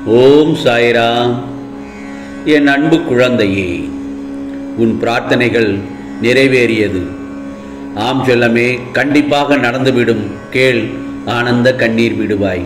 ஓம் சாய்ராம் என் அன்பு குழந்தையே உன் பிரார்த்தனைகள் நிறைவேறியது ஆம் செல்லமே கண்டிப்பாக நடந்துவிடும் கேள் ஆனந்த கண்ணீர் விடுவாய்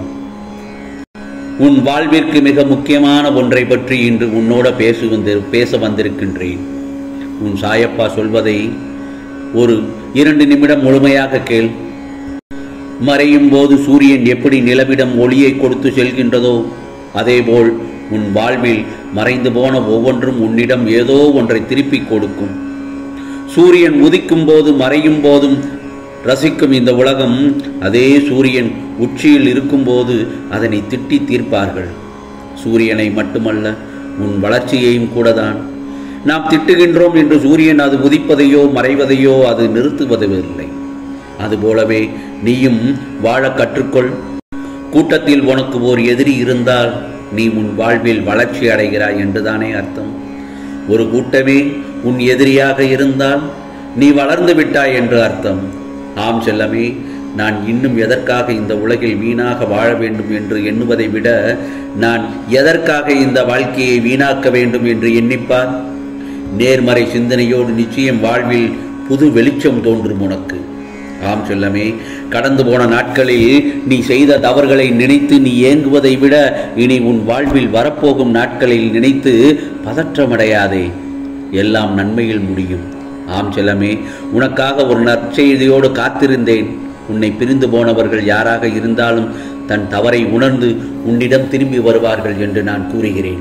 உன் வாழ்விற்கு மிக முக்கியமான ஒன்றை பற்றி இன்று உன்னோட பேசு வந்து பேச வந்திருக்கின்றேன் உன் சாயப்பா சொல்வதை ஒரு இரண்டு நிமிடம் முழுமையாக கேள் மறையும் போது சூரியன் எப்படி நிலவிடம் ஒளியை கொடுத்து செல்கின்றதோ அதேபோல் உன் வாழ்வில் மறைந்து போன ஒவ்வொன்றும் உன்னிடம் ஏதோ ஒன்றை திருப்பிக் கொடுக்கும் சூரியன் உதிக்கும் போது மறையும் போதும் ரசிக்கும் இந்த உலகம் அதே சூரியன் உச்சியில் இருக்கும்போது அதனை திட்டி தீர்ப்பார்கள் சூரியனை மட்டுமல்ல உன் வளர்ச்சியையும் கூடதான் நாம் திட்டுகின்றோம் என்று சூரியன் அது உதிப்பதையோ மறைவதையோ அது நிறுத்துவதில்லை அதுபோலவே நீயும் வாழ கற்றுக்கொள் கூட்டத்தில் உனக்கு ஓர் எதிரி இருந்தால் நீ உன் வாழ்வில் வளர்ச்சி அடைகிறாய் என்றுதானே அர்த்தம் ஒரு கூட்டமே உன் எதிரியாக இருந்தால் நீ வளர்ந்து விட்டாய் என்று அர்த்தம் ஆம் செல்லமே நான் இன்னும் எதற்காக இந்த உலகில் வீணாக வாழ வேண்டும் என்று எண்ணுவதை விட நான் எதற்காக இந்த வாழ்க்கையை வீணாக்க வேண்டும் என்று எண்ணிப்பார் நேர்மறை சிந்தனையோடு நிச்சயம் வாழ்வில் புது வெளிச்சம் தோன்றும் உனக்கு ஆம் செல்லமே கடந்து போன நாட்களில் நீ செய்த தவறுகளை நினைத்து நீ ஏங்குவதை விட இனி உன் வாழ்வில் வரப்போகும் நாட்களில் நினைத்து பதற்றமடையாதே எல்லாம் நன்மையில் முடியும் ஆம் செல்லமே உனக்காக ஒரு நற்செய்தியோடு காத்திருந்தேன் உன்னை பிரிந்து போனவர்கள் யாராக இருந்தாலும் தன் தவறை உணர்ந்து உன்னிடம் திரும்பி வருவார்கள் என்று நான் கூறுகிறேன்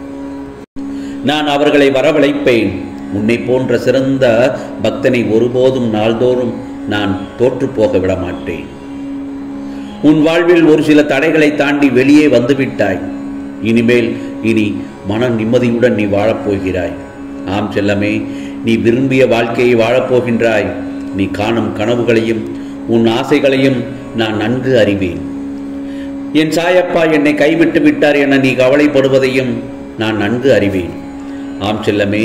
நான் அவர்களை வரவழைப்பேன் உன்னை போன்ற சிறந்த பக்தனை ஒருபோதும் நாள்தோறும் நான் தோற்று போக விட மாட்டேன் உன் வாழ்வில் ஒரு சில தடைகளை தாண்டி வெளியே வந்துவிட்டாய் இனிமேல் இனி மன நிம்மதியுடன் நீ வாழப்போகிறாய் ஆம் செல்லமே நீ விரும்பிய வாழ்க்கையை வாழப்போகின்றாய் நீ காணும் கனவுகளையும் உன் ஆசைகளையும் நான் நன்கு அறிவேன் என் சாயப்பா என்னை கைவிட்டு விட்டார் என நீ கவலைப்படுவதையும் நான் நன்கு அறிவேன் ஆம் செல்லமே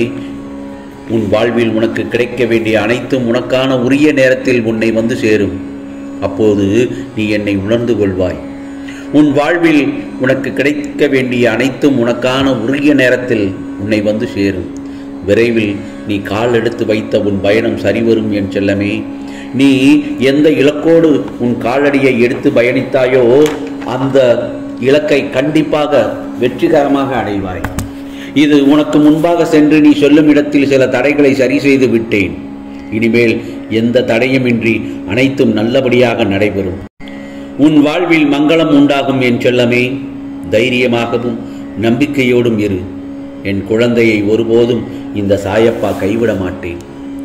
உன் வாழ்வில் உனக்கு கிடைக்க வேண்டிய அனைத்தும் உனக்கான உரிய நேரத்தில் உன்னை வந்து சேரும் அப்போது நீ என்னை உணர்ந்து கொள்வாய் உன் வாழ்வில் உனக்கு கிடைக்க வேண்டிய அனைத்தும் உனக்கான உரிய நேரத்தில் உன்னை வந்து சேரும் விரைவில் நீ கால் எடுத்து வைத்த உன் பயணம் சரிவரும் என் செல்லமே நீ எந்த இலக்கோடு உன் காலடியை எடுத்து பயணித்தாயோ அந்த இலக்கை கண்டிப்பாக வெற்றிகரமாக அடைவாய் இது உனக்கு முன்பாக சென்று நீ சொல்லும் இடத்தில் சில தடைகளை சரி செய்து விட்டேன் இனிமேல் எந்த தடையுமின்றி அனைத்தும் நல்லபடியாக நடைபெறும் உன் வாழ்வில் மங்களம் உண்டாகும் என் செல்லமே தைரியமாகவும் நம்பிக்கையோடும் இரு என் குழந்தையை ஒருபோதும் இந்த சாயப்பா கைவிட மாட்டேன்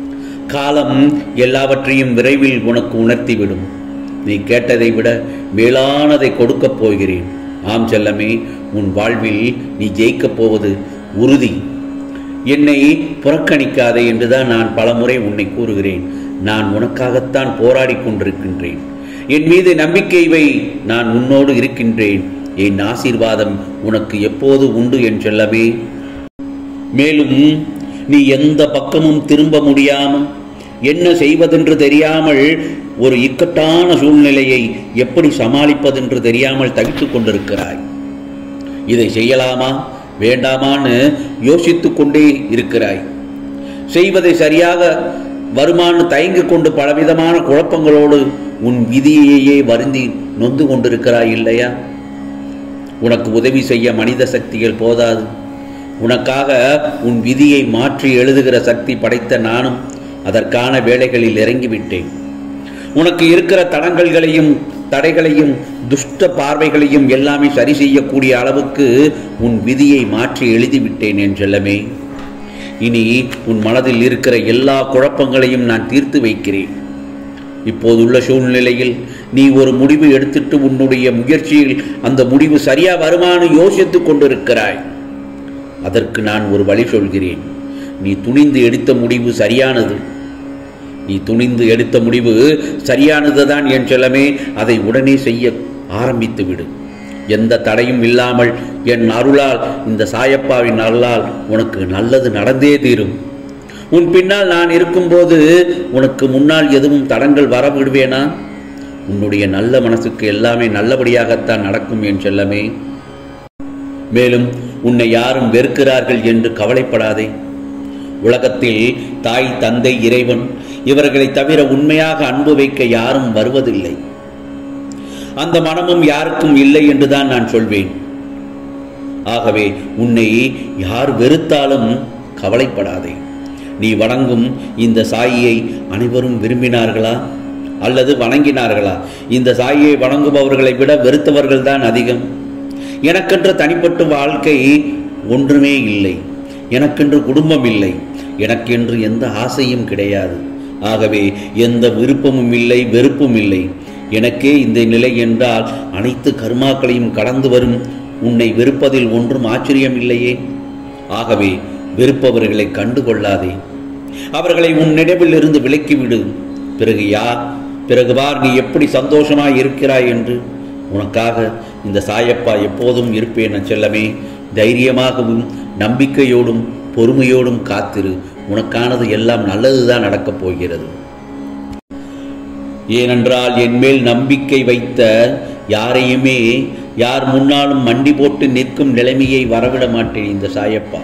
காலம் எல்லாவற்றையும் விரைவில் உனக்கு உணர்த்திவிடும் நீ கேட்டதை விட மேலானதை கொடுக்கப் போகிறேன் ஆம் செல்லமே உன் வாழ்வில் நீ ஜெயிக்கப் போவது உறுதி என்னை புறக்கணிக்காதே என்றுதான் நான் பலமுறை உன்னை கூறுகிறேன் நான் உனக்காகத்தான் போராடி கொண்டிருக்கின்றேன் என் மீது நம்பிக்கை வை நான் உன்னோடு இருக்கின்றேன் என் ஆசீர்வாதம் உனக்கு எப்போது உண்டு என் செல்லமே மேலும் நீ எந்த பக்கமும் திரும்ப முடியாமல் என்ன செய்வதென்று தெரியாமல் ஒரு இக்கட்டான சூழ்நிலையை எப்படி சமாளிப்பதென்று தெரியாமல் தவித்துக் கொண்டிருக்கிறாய் இதை செய்யலாமா வேண்டாமான்னு யோசித்து கொண்டே இருக்கிறாய் செய்வதை சரியாக வருமானு தயங்கிக் கொண்டு பலவிதமான குழப்பங்களோடு உன் விதியையே வருந்தி நொந்து கொண்டிருக்கிறாய் இல்லையா உனக்கு உதவி செய்ய மனித சக்திகள் போதாது உனக்காக உன் விதியை மாற்றி எழுதுகிற சக்தி படைத்த நானும் அதற்கான வேலைகளில் இறங்கிவிட்டேன் உனக்கு இருக்கிற தடங்கல்களையும் தடைகளையும் துஷ்ட பார்வைகளையும் எல்லாமே சரி செய்யக்கூடிய அளவுக்கு உன் விதியை மாற்றி எழுதிவிட்டேன் என் செல்லமே இனி உன் மனதில் இருக்கிற எல்லா குழப்பங்களையும் நான் தீர்த்து வைக்கிறேன் இப்போதுள்ள சூழ்நிலையில் நீ ஒரு முடிவு எடுத்துட்டு உன்னுடைய முயற்சியில் அந்த முடிவு சரியா வருமானு யோசித்துக் கொண்டிருக்கிறாய் அதற்கு நான் ஒரு வழி சொல்கிறேன் நீ துணிந்து எடுத்த முடிவு சரியானது நீ துணிந்து எடுத்த முடிவு சரியானதுதான் என் செல்லமே அதை உடனே செய்ய ஆரம்பித்து விடு எந்த தடையும் இல்லாமல் என் அருளால் இந்த சாயப்பாவின் அருளால் உனக்கு நல்லது நடந்தே தீரும் உன் பின்னால் நான் இருக்கும்போது உனக்கு முன்னால் எதுவும் தடங்கள் வர விடுவேனா உன்னுடைய நல்ல மனசுக்கு எல்லாமே நல்லபடியாகத்தான் நடக்கும் என் செல்லமே மேலும் உன்னை யாரும் வெறுக்கிறார்கள் என்று கவலைப்படாதே உலகத்தில் தாய் தந்தை இறைவன் இவர்களை தவிர உண்மையாக அன்பு வைக்க யாரும் வருவதில்லை அந்த மனமும் யாருக்கும் இல்லை என்றுதான் நான் சொல்வேன் ஆகவே உன்னை யார் வெறுத்தாலும் கவலைப்படாதே நீ வணங்கும் இந்த சாயியை அனைவரும் விரும்பினார்களா அல்லது வணங்கினார்களா இந்த சாயியை வணங்குபவர்களை விட வெறுத்தவர்கள் தான் அதிகம் எனக்கென்று தனிப்பட்ட வாழ்க்கை ஒன்றுமே இல்லை எனக்கென்று குடும்பம் இல்லை எனக்கென்று எந்த ஆசையும் கிடையாது ஆகவே எந்த விருப்பமும் இல்லை வெறுப்பும் இல்லை எனக்கே இந்த நிலை என்றால் அனைத்து கர்மாக்களையும் கடந்து வரும் உன்னை வெறுப்பதில் ஒன்றும் ஆச்சரியம் இல்லையே ஆகவே வெறுப்பவர்களை கண்டு கொள்ளாதே அவர்களை உன் நினைவில் இருந்து விலக்கிவிடு பிறகு யார் பிறகு பார் நீ எப்படி சந்தோஷமாய் இருக்கிறாய் என்று உனக்காக இந்த சாயப்பா எப்போதும் இருப்பேன் என் செல்லமே தைரியமாகவும் நம்பிக்கையோடும் பொறுமையோடும் காத்திரு உனக்கானது எல்லாம் நல்லதுதான் நடக்கப் போகிறது ஏனென்றால் என் மேல் நம்பிக்கை வைத்த யாரையுமே யார் முன்னாலும் மண்டி போட்டு நிற்கும் நிலைமையை வரவிட மாட்டேன் இந்த சாயப்பா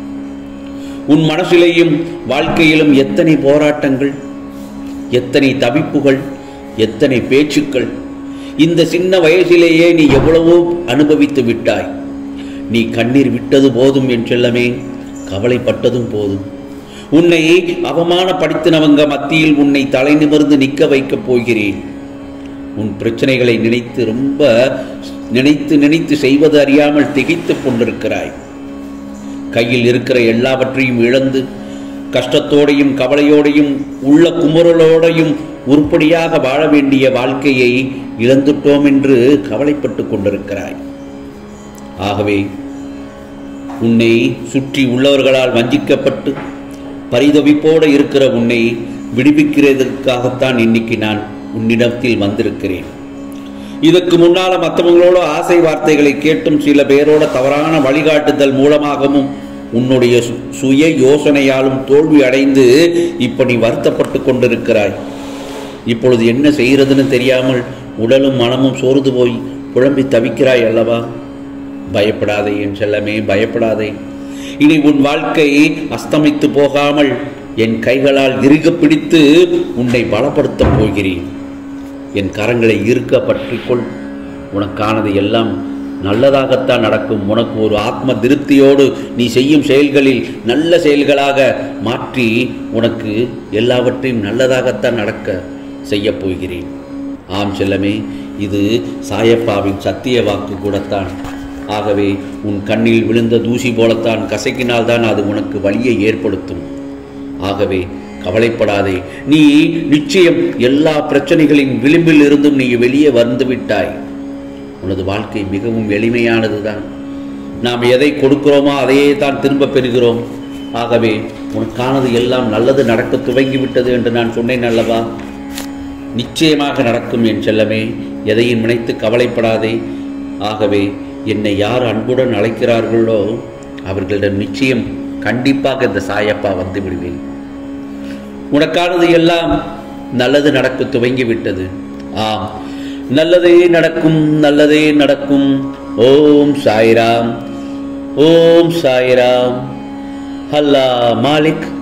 உன் மனசிலேயும் வாழ்க்கையிலும் எத்தனை போராட்டங்கள் எத்தனை தவிப்புகள் எத்தனை பேச்சுக்கள் இந்த சின்ன வயசிலேயே நீ எவ்வளவோ அனுபவித்து விட்டாய் நீ கண்ணீர் விட்டது போதும் என் செல்லமே கவலைப்பட்டதும் போதும் உன்னை அவமானப்படுத்தினவங்க மத்தியில் உன்னை தலை நிமிர்ந்து நிற்க வைக்கப் போகிறேன் உன் பிரச்சனைகளை நினைத்து ரொம்ப நினைத்து நினைத்து செய்வது அறியாமல் திகைத்துக் கொண்டிருக்கிறாய் கையில் இருக்கிற எல்லாவற்றையும் இழந்து கஷ்டத்தோடையும் கவலையோடையும் உள்ள குமுறலோடையும் உருப்படியாக வாழ வேண்டிய வாழ்க்கையை இழந்துட்டோம் என்று கவலைப்பட்டு கொண்டிருக்கிறாய் ஆகவே உன்னை சுற்றி உள்ளவர்களால் வஞ்சிக்கப்பட்டு பரிதவிப்போடு இருக்கிற உன்னை விடுவிக்கிறதுக்காகத்தான் இன்னைக்கு நான் உன்னிடத்தில் வந்திருக்கிறேன் இதற்கு முன்னால மற்றவங்களோட ஆசை வார்த்தைகளை கேட்டும் சில பேரோட தவறான வழிகாட்டுதல் மூலமாகவும் உன்னுடைய சு- சுய யோசனையாலும் தோல்வி அடைந்து இப்ப நீ வருத்தப்பட்டு கொண்டிருக்கிறாய் இப்பொழுது என்ன செய்கிறதுன்னு தெரியாமல் உடலும் மனமும் சோர்ந்து போய் குழம்பி தவிக்கிறாய் அல்லவா பயப்படாதே என் செல்லமே பயப்படாதே இனி உன் வாழ்க்கை அஸ்தமித்து போகாமல் என் கைகளால் இறுக பிடித்து உன்னை பலப்படுத்தப் போகிறேன் என் கரங்களை இருக்க பற்றிக்கொள் உனக்கானது எல்லாம் நல்லதாகத்தான் நடக்கும் உனக்கு ஒரு ஆத்ம திருப்தியோடு நீ செய்யும் செயல்களில் நல்ல செயல்களாக மாற்றி உனக்கு எல்லாவற்றையும் நல்லதாகத்தான் நடக்க செய்யப் போகிறேன் ஆம் செல்லமே இது சாயப்பாவின் சத்திய வாக்கு கூடத்தான் ஆகவே உன் கண்ணில் விழுந்த தூசி போலத்தான் கசக்கினால்தான் அது உனக்கு வலியை ஏற்படுத்தும் ஆகவே கவலைப்படாதே நீ நிச்சயம் எல்லா பிரச்சனைகளின் விளிம்பில் இருந்தும் நீ வெளியே வந்து விட்டாய் உனது வாழ்க்கை மிகவும் எளிமையானதுதான் நாம் எதை கொடுக்கிறோமோ அதையே தான் திரும்ப பெறுகிறோம் ஆகவே உனக்கானது எல்லாம் நல்லது நடக்க துவங்கிவிட்டது என்று நான் சொன்னேன் அல்லவா நிச்சயமாக நடக்கும் என் செல்லமே எதையும் நினைத்து கவலைப்படாதே ஆகவே என்னை யார் அன்புடன் அழைக்கிறார்களோ அவர்களிடம் நிச்சயம் கண்டிப்பாக இந்த சாயப்பா வந்து விடுவேன் உனக்கானது எல்லாம் நல்லது நடக்க துவங்கிவிட்டது ஆம் நல்லதே நடக்கும் நல்லதே நடக்கும் ஓம் சாய்ராம் ஓம் சாய்ராம் அல்லா மாலிக்